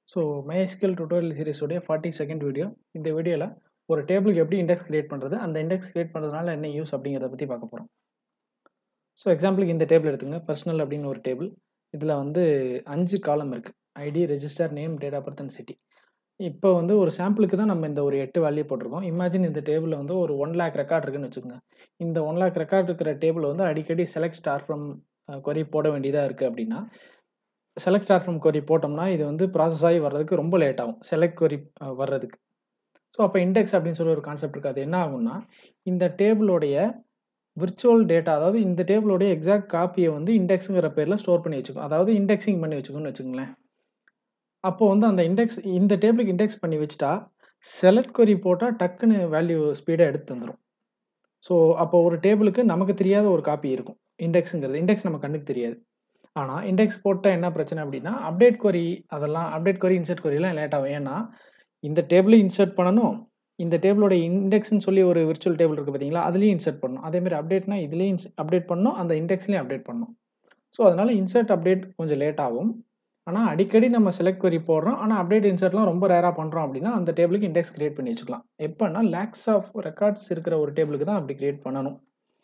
so MySQL tutorial சீரிஸோடைய forty second video இந்த வீடியோவில் ஒரு டேபிளுக்கு எப்படி இண்டெக்ஸ் கிரியேட் பண்ணுறது அந்த இண்டெக்ஸ் கிரியேட் பண்ணுறதுனால என்ன யூஸ் அப்படிங்கிறத பற்றி பார்க்க போகிறோம் ஸோ எக்ஸாம்பிளுக்கு இந்த டேபிள் எடுத்துங்க பர்சனல் அப்படின்னு ஒரு டேபிள் இதில் வந்து அஞ்சு காலம் இருக்குது ID register name date of birth and city இப்போ வந்து ஒரு சாம்பிளுக்கு தான் நம்ம இந்த ஒரு எட்டு வேல்யூ போட்டிருக்கோம் இமேஜின் இந்த டேபிளில் வந்து ஒரு ஒன் லேக் ரெக்கார்ட் இருக்குன்னு வச்சுக்கோங்க இந்த ஒன் லேக் ரெக்கார்ட் இருக்கிற டேபிள் வந்து அடிக்கடி செலக்ட் ஸ்டார் ஃப்ரம் கொரி போட வேண்டியதாக இருக்குது அப்படின்னா செலக்ட் ஸ்டார் ஃப்ரம் கொரி போட்டோம்னா இது வந்து ப்ராசஸ் ஆகி வர்றதுக்கு ரொம்ப லேட் ஆகும் செலக்ட் கொரி வர்றதுக்கு ஸோ அப்போ இண்டெக்ஸ் அப்படின்னு சொல்லி ஒரு கான்செப்ட் இருக்குது அது என்ன ஆகும்னா இந்த டேபிளோடைய விர்ச்சுவல் டேட்டா அதாவது இந்த டேபிளோடைய எக்ஸாக்ட் காப்பியை வந்து இண்டெக்ஸுங்கிற பேரில் ஸ்டோர் பண்ணி வச்சுக்கும் அதாவது இண்டெக்ஸிங் பண்ணி வச்சுக்கோன்னு வச்சுங்களேன் அப்போ வந்து அந்த இண்டெக்ஸ் இந்த டேபிளுக்கு இண்டெக்ஸ் பண்ணி வச்சுட்டா செலக்ட் கொரி போட்டால் டக்குன்னு வேல்யூ ஸ்பீடாக எடுத்து தந்துடும் ஸோ அப்போ ஒரு டேபிளுக்கு நமக்கு தெரியாத ஒரு காப்பி இருக்கும் இண்டெக்ஸுங்கிறது இண்டெக்ஸ் நம்ம கண்ணுக்கு தெரியாது ஆனால் இண்டெக்ஸ் போட்டால் என்ன பிரச்சனை அப்படின்னா அப்டேட் கொரி அதெல்லாம் அப்டேட் கொரி இன்சர்ட் கொரியெல்லாம் லேட் ஆகும் ஏன்னா இந்த டேபிளையும் இன்சர்ட் பண்ணணும் இந்த டேபிளோட இண்டெக்ஸ்னு சொல்லி ஒரு விர்ச்சுவல் டேபிள் இருக்குது பார்த்தீங்களா அதுலேயும் இன்சர்ட் பண்ணணும் அதேமாதிரி அப்டேட்னா இதுலேயும் அப்டேட் பண்ணணும் அந்த இண்டெக்ஸ்லேயும் அப்டேட் பண்ணணும் ஸோ அதனால் இன்சர்ட் அப்டேட் கொஞ்சம் லேட் ஆகும் ஆனால் அடிக்கடி நம்ம செலக்ட் கொரி போடுறோம் ஆனால் அப்டேட் இன்சர்ட்லாம் ரொம்ப ரேராக பண்ணுறோம் அப்படின்னா அந்த டேபிளுக்கு இண்டெக்ஸ் கிரியேட் பண்ணி வச்சுக்கலாம் எப்போனா லேக்ஸ் ஆஃப் ரெக்கார்ட்ஸ் இருக்கிற ஒரு டேபிளுக்கு தான் அப்படி கிரியேட் பண்ணணும்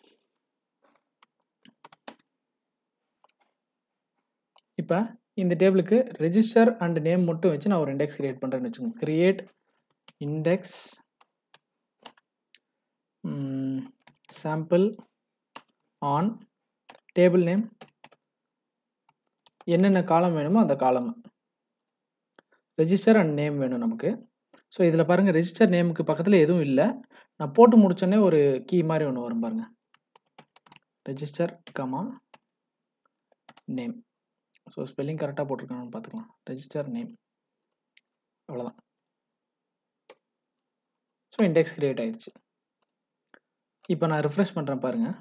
இப்போ இந்த டேபிளுக்கு ரெஜிஸ்டர் அண்ட் நேம் மட்டும் வச்சு நான் ஒரு இண்டெக்ஸ் கிரியேட் பண்ணுறேன்னு வச்சுக்கோங்க create index sample on table name என்னென்ன காலம் வேணுமோ அந்த காலம் ரெஜிஸ்டர் அண்ட் நேம் வேணும் நமக்கு ஸோ இதில் பாருங்கள் ரெஜிஸ்டர் நேமுக்கு பக்கத்தில் எதுவும் இல்லை நான் போட்டு முடிச்சோடனே ஒரு கீ மாதிரி ஒன்று வரும் பாருங்கள் register comma name so spelling கரெக்டாக போட்டிருக்கானு பார்த்துக்கலாம் ரெஜிஸ்டர் நேம் அவ்வளோதான் ஸோ இண்டெக்ஸ் கிரியேட் ஆயிடுச்சு இப்போ நான் ரிஃப்ரெஷ் பண்ணுறேன் பாருங்கள்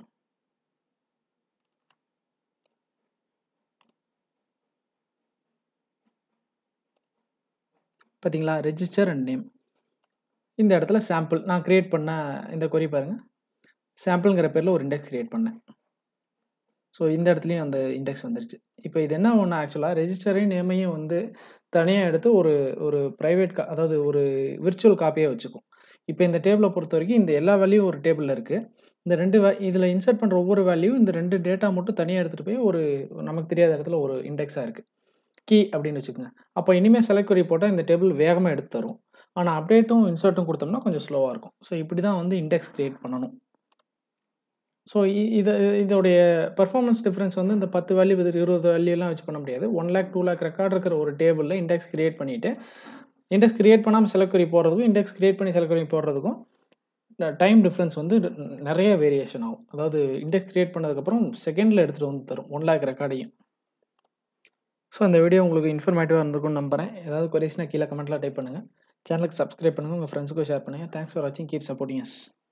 பார்த்தீங்களா ரெஜிஸ்டர் அண்ட் நேம் இந்த இடத்துல சாம்பிள் நான் க்ரியேட் பண்ண இந்த கொரி பாருங்கள் சாம்பிள்ங்கிற பேரில் ஒரு இண்டெக்ஸ் க்ரியேட் பண்ணேன் ஸோ இந்த இடத்துலையும் அந்த இண்டெக்ஸ் வந்துருச்சு இப்போ இது என்ன ஒன்று ஆக்சுவலாக ரெஜிஸ்டரையும் நேமையும் வந்து தனியாக எடுத்து ஒரு ஒரு ப்ரைவேட் கா அதாவது ஒரு விர்ச்சுவல் காப்பியாக வச்சுக்கும் இப்போ இந்த டேபிளை பொறுத்த வரைக்கும் இந்த எல்லா வேல்யூவும் ஒரு டேபிளில் இருக்குது இந்த ரெண்டு வே இதில் இன்சர்ட் பண்ணுற ஒவ்வொரு வேல்யூவும் இந்த ரெண்டு டேட்டா மட்டும் தனியாக எடுத்துகிட்டு போய் ஒரு நமக்கு தெரியாத இடத்துல ஒரு இண்டெக்ஸாக இருக்குது கீ அப்படின்னு வச்சுக்கோங்க அப்போ இனிமேல் செலக்ட் கொரி போட்டால் இந்த டேபிள் வேகமாக எடுத்து தரும் ஆனால் அப்டேட்டும் இன்சர்ட்டும் கொடுத்தோம்னா கொஞ்சம் ஸ்லோவாக இருக்கும் ஸோ இப்படி தான் வந்து இண்டெக்ஸ் க்ரியேட் பண்ணணும் ஸோ இது இதோடைய பர்ஃபார்மன்ஸ் டிஃப்ரென்ஸ் வந்து இந்த பத்து வேல்யூ இது இருபது வேல்யூலாம் வச்சு பண்ண முடியாது one lakh two lakh record இருக்கிற ஒரு டேபிளில் இண்டெக்ஸ் கிரியேட் பண்ணிவிட்டு இண்டெக்ஸ் கிரியேட் பண்ணாமல் செலக்ட் கொரி போடுறதுக்கும் இண்டெக்ஸ் கிரியேட் பண்ணி செலக்ட் கொரி போடுறதுக்கும் டைம் டிஃப்ரென்ஸ் வந்து நிறைய வேரியேஷன் ஆகும் அதாவது இண்டெக்ஸ் கிரியேட் பண்ணதுக்கப்புறம் செகண்டில் எடுத்துகிட்டு வந்து தரும் ஒன் லேக் ரெக்கார்டையும் ஸோ இந்த வீடியோ உங்களுக்கு இன்ஃபர்மேட்டிவாக இருந்திருக்கும்னு நம்புகிறேன் ஏதாவது கொரிஸ்னா கீழே கமெண்ட்டில் டைப் பண்ணுங்கள் சேனலுக்கு சப்ஸ்கிரைப் பண்ணுங்கள் உங்கள் ஃப்ரெண்ட்ஸுக்கும் ஷேர் பண்ணுங்கள் தேங்க்ஸ் ஃபார் வாட்சிங் கீப் சப்போர்ட்டிங் எஸ்